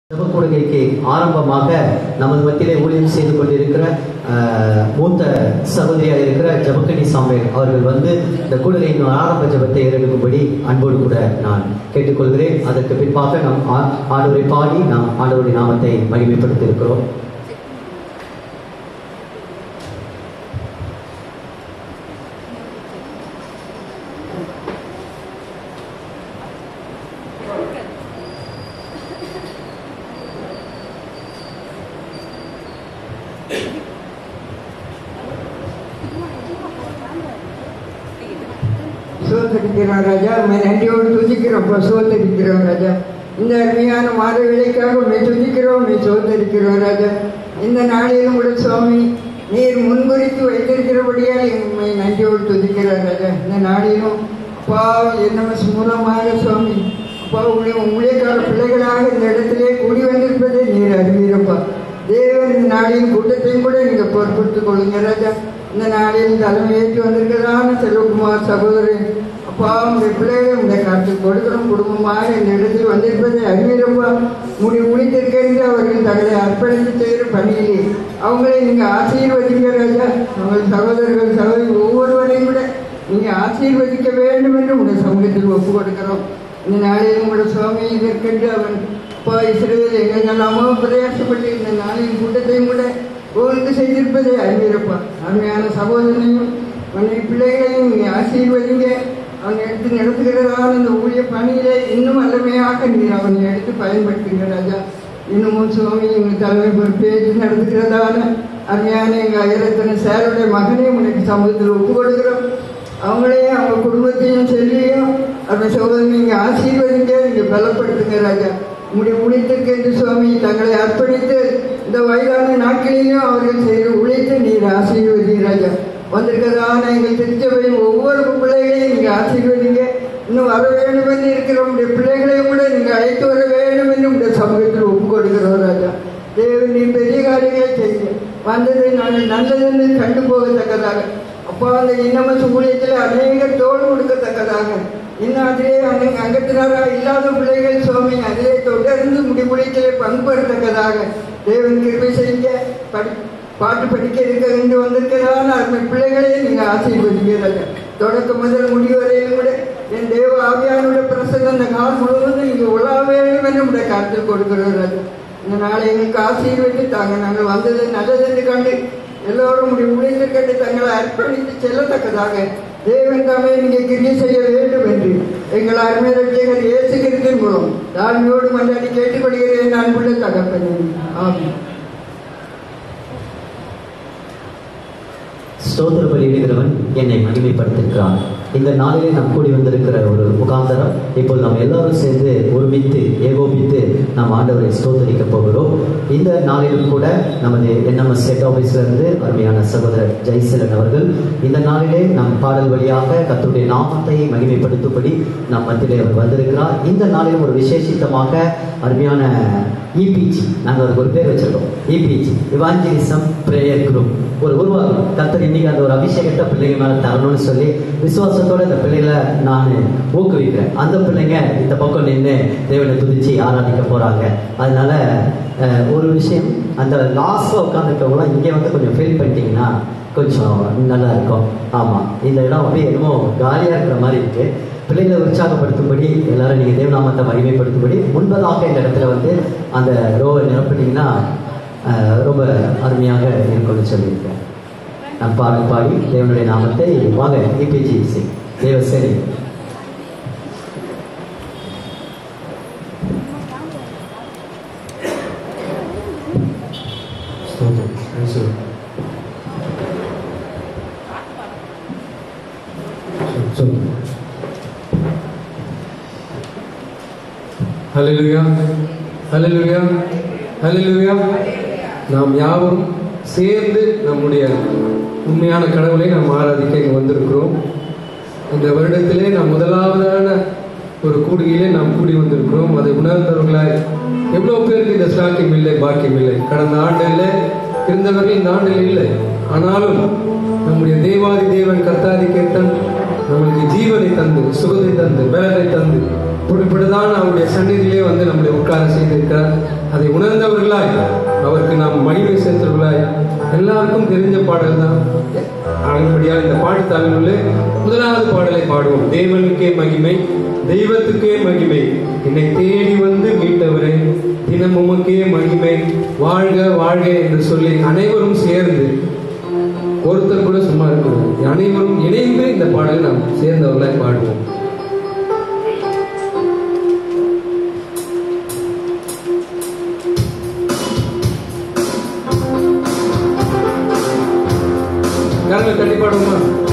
ஜபக்கூடுகைக்கு ஆரம்பமாக நமது மத்தியிலே ஊழியம் செய்து கொண்டிருக்கிற அஹ், மூத்த சகோதரியாக இருக்கிற ஜபக்கணி சாமியல் அவர்கள் வந்து இந்த கூடுகையின் ஆரம்ப ஜபத்தை ஏறெடுக்கும்படி அன்போடு கூட நான் கேட்டுக்கொள்கிறேன் அதற்கு பின்பாக நாம் ஆ- ஆண்டவரை பாடி நாம் ஆண்டவருடைய நாமத்தை மகிமைப்படுத்தி இருக்கிறோம் சோத்தரிக்கிறோம் ராஜா உண்மை நன்றியோடு துதிக்கிறோம் சோத்தரிக்கிறோம் ராஜா இந்த அருமையான மாத விலைக்காக உண்மை துதிக்கிறோம் உண்மை சோத்தரிக்கிறோம் ராஜா இந்த நாளிலும் கூட சுவாமி நீர் முன்குறித்து வைத்திருக்கிறபடியால் உண்மை நன்றியோடு துதிக்கிறோம் ராஜா இந்த நாளிலும் அப்பா என்எம்எஸ் மூலமாக சுவாமி அப்பா உங்களுடைய ஊழியக்கார பிள்ளைகளாக இந்த இடத்திலே கூடி வந்திருப்பதை நீர் அறிவீரப்பா தேவன் இந்த நாளின் கூட்டத்தையும் கூட நீங்க பொறுப்படுத்திக் கொள்ளுங்க ராஜா இந்த நாளில் தலைமையேற்று வந்திருக்கிறதான செல்வகுமார் சகோதரன் அப்பா உங்களுடைய பிள்ளைகளை உங்களுடைய காற்றுக்கு கொடுக்கிறோம் குடும்பமாக இந்த இடத்தில் வந்திருப்பதை அறிவீரப்பா முடி முடித்திருக்கின்ற அவர்கள் தங்களை அர்ப்பணித்து செய்கிற பணியிலே அவங்களை நீங்க ஆசீர்வதிங்க ராஜா உங்கள் சகோதரர்கள் சகோதரி ஒவ்வொருவரையும் கூட நீங்க ஆசீர்வதிக்க வேண்டும் என்று உங்களுடைய சமூகத்தில் ஒப்பு கொடுக்கிறோம் இந்த நாளில் உங்களுடைய சுவாமி இதற்கென்று அவன் அப்பா இஸ்ரேல் எங்கெல்லாமோ பிரயாசப்பட்டு இந்த நாளின் கூட்டத்தையும் கூட ஒழுங்கு செய்திருப்பதை அறிவீரப்பா அருமையான சகோதரனையும் மனைவி பிள்ளைகளையும் நீ ஆசீர்வதிங்க அவன் எடுத்து நடத்துகிறதான இந்த ஊழிய பணியிலே இன்னும் வல்லமையாக நீர் அவனை எடுத்து பயன்படுத்துங்க ராஜா இன்னமும் சுவாமி எங்கள் தலைமை பொறுப்பேற்று நடத்துகிறதான அருமையான எங்கள் அயரத்தன சேருடைய மகனையும் உனக்கு சமூகத்தில் ஒப்பு கொடுக்கிறோம் அவங்களையும் அவங்க குடும்பத்தையும் செல்லியும் அந்த சகோதரன் நீங்க ஆசீர்வதிங்க நீங்க பலப்படுத்துங்க ராஜா உங்களுடைய உழைத்திற்கு என்று சுவாமி தங்களை அர்ப்பணித்து இந்த வயதான நாட்களிலும் அவர்கள் செய்து உழைத்து நீர் ஆசீர்வதி ராஜா வந்திருக்கிறதான எங்கள் திருச்சபையின் ஒவ்வொரு பிள்ளைகளையும் நீங்க ஆசீர்வதிங்க இன்னும் வர வேண்டும் என்று இருக்கிற உங்களுடைய பிள்ளைகளையும் கூட நீங்க அழைத்து வர வேண்டும் என்று உங்களுடைய சமூகத்தில் ஒப்பு கொடுக்கிறோம் ராஜா தேவன் நீ பெரிய காரியங்களை செய்யுங்க வந்ததை நாங்கள் நல்லதென்று கண்டு போகத்தக்கதாக அப்பா அந்த இன்னமஸ் ஊழியத்தில் அநேகர் தோல் கொடுக்கத்தக்கதாக இன்னும் அதிலே அங்க அங்கத்தினரா இல்லாத பிள்ளைகள் சுவாமி அதிலே தொடர்ந்து முடிமுடியத்திலே பங்கு பெறத்தக்கதாக தேவன் கிருபை செய்ய படி பாட்டு படிக்க இருக்க என்று வந்திருக்கிறதான அருமை பிள்ளைகளே நீங்க ஆசீர்வதிக்கிறாங்க தொடக்கம் முதல் முடிவு வரையிலும் கூட என் தேவ ஆவியானுடைய பிரசங்கம் அந்த கால் முழுவதும் நீங்க உலா வேண்டும் என்று உடைய கருத்தில் கொடுக்கிறார்கள் இந்த நாளை எங்களுக்கு ஆசீர்வதித்து தாங்க நாங்கள் வந்தது நல்லதென்று கண்டு எல்லோரும் உடைய உழைத்து கண்டு தங்களை அர்ப்பணித்து செல்லத்தக்கதாக தேவன் தாமே நீங்க கிரியை செய்ய வேண்டும் என்று எங்கள் அருமை ரட்சகர் இயேசு கிறிஸ்தின் மூலம் தாழ்மையோடு மன்றாடி கேட்டுக்கொள்கிறேன் நான் உள்ள தகப்பனே ஆமாம் ஸ்தோத்திர பலியிடுகிறவன் என்னை மகிமைப்படுத்திருக்கிறான் இந்த நாளிலே நாம் கூடி வந்திருக்கிற ஒரு முகாந்தரம் இப்போது நாம் எல்லாரும் சேர்ந்து ஒருமித்து ஏகோபித்து நாம் ஆண்டவரை ஸ்தோத்தரிக்க போகிறோம் இந்த நாளிலும் கூட நமது என்எம்எஸ் ஸ்டேட் ஆஃபீஸ்ல இருந்து அருமையான சகோதரர் ஜெய்சலன் அவர்கள் இந்த நாளிலே நம் பாடல் வழியாக கர்த்தருடைய நாமத்தை மகிமைப்படுத்தும்படி நம் மத்தியிலே அவர் வந்திருக்கிறார் இந்த நாளிலும் ஒரு விசேஷித்தமாக அருமையான இபிஜி நாங்கள் அதுக்கு ஒரு பேர் வச்சிருக்கோம் இபிஜி இவாஞ்சலிசம் பிரேயர் குரூப் ஒரு உருவாக்கம் கத்தர் இன்னைக்கு அந்த ஒரு அபிஷேகத்தை பிள்ளைங்க மேல தரணும்னு சொல்லி விசுவாசத்தோட இந்த பிள்ளைகளை நான் ஊக்குவிக்கிறேன் அந்த பிள்ளைங்க இந்த பக்கம் நின்று தேவனை துதிச்சு ஆராதிக்க போறாங்க அதனால அஹ், ஒரு விஷயம் அந்த லாஸ்ட்ல உட்காந்துருக்கவங்களாம் இங்கே வந்து கொஞ்சம் ஃபீல் பண்ணிட்டீங்கன்னா கொஞ்சம் நல்லா இருக்கும் ஆமா இந்த இடம் அப்படியே என்னமோ காலியா இருக்கிற மாதிரி இருக்கு பிள்ளைகளை உற்சாகப்படுத்தும்படி எல்லாரும் நீங்க தேவநாமத்தை மகிமைப்படுத்தும்படி முன்பதாக இந்த இடத்துல வந்து அந்த ரோவை நிரப்பிட்டீங்கன்னா அஹ், ரொம்ப அருமையாக இருக்கும்னு சொல்லியிருக்கேன் நான் பாடல் பாடி தேவனுடைய நாமத்தை வாங்க இபிஜி சிங் தேவ சரி ஸ்தோத்திரம். இயேசுவே. சொல், சொல். ஹல்லேலூயா ஹல்லேலூயா ஹல்லேலூயா நாம் யாவரும் சேர்ந்து நம்முடைய உண்மையான கடவுளை நாம் ஆராதிக்க இங்கு வந்திருக்கிறோம் இந்த வருடத்திலே நாம் முதலாவதான ஒரு கூடுகையிலே நாம் கூடி வந்திருக்கிறோம் அதை உணர்ந்தவர்களாய் எவ்வளவு பேருக்கு இந்த ஸ்லாக்கியம் இல்லை பாக்கியம் இல்லை கடந்த ஆண்டில் இருந்தவர்கள் இந்த ஆண்டில் இல்லை ஆனாலும் நம்முடைய தேவாதி தேவன் கர்த்தாதி கேத்தன் நம்மளுக்கு ஜீவனை தந்து சுகத்தை தந்து பலனை தந்து இப்படிப்படிதான் அவருடைய சந்நிதியிலே வந்து நம்மளை உட்கார செய்திருக்கிறார் அதை உணர்ந்தவர்களாய் அவருக்கு நாம் மகிமை சேர்த்தவர்களாய் எல்லாருக்கும் தெரிஞ்ச பாடல் தான் ஆனபடியால் இந்த பாட்டுத்தாளில் முதலாவது பாடலை பாடுவோம் தேவனுக்கே மகிமை தெய்வத்துக்கே மகிமை என்னை தேடி வந்து மீட்டவரே தினம் உமக்கே மகிமை வாழ்க வாழ்க என்று சொல்லி அனைவரும் சேர்ந்து ஒருத்தர் கூட சும்மா இருக்கணும் அனைவரும் இணைந்து இந்த பாடலை நாம் சேர்ந்தவர்களாய் பாடுவோம் கரங்களை தட்டி பாடுவோமா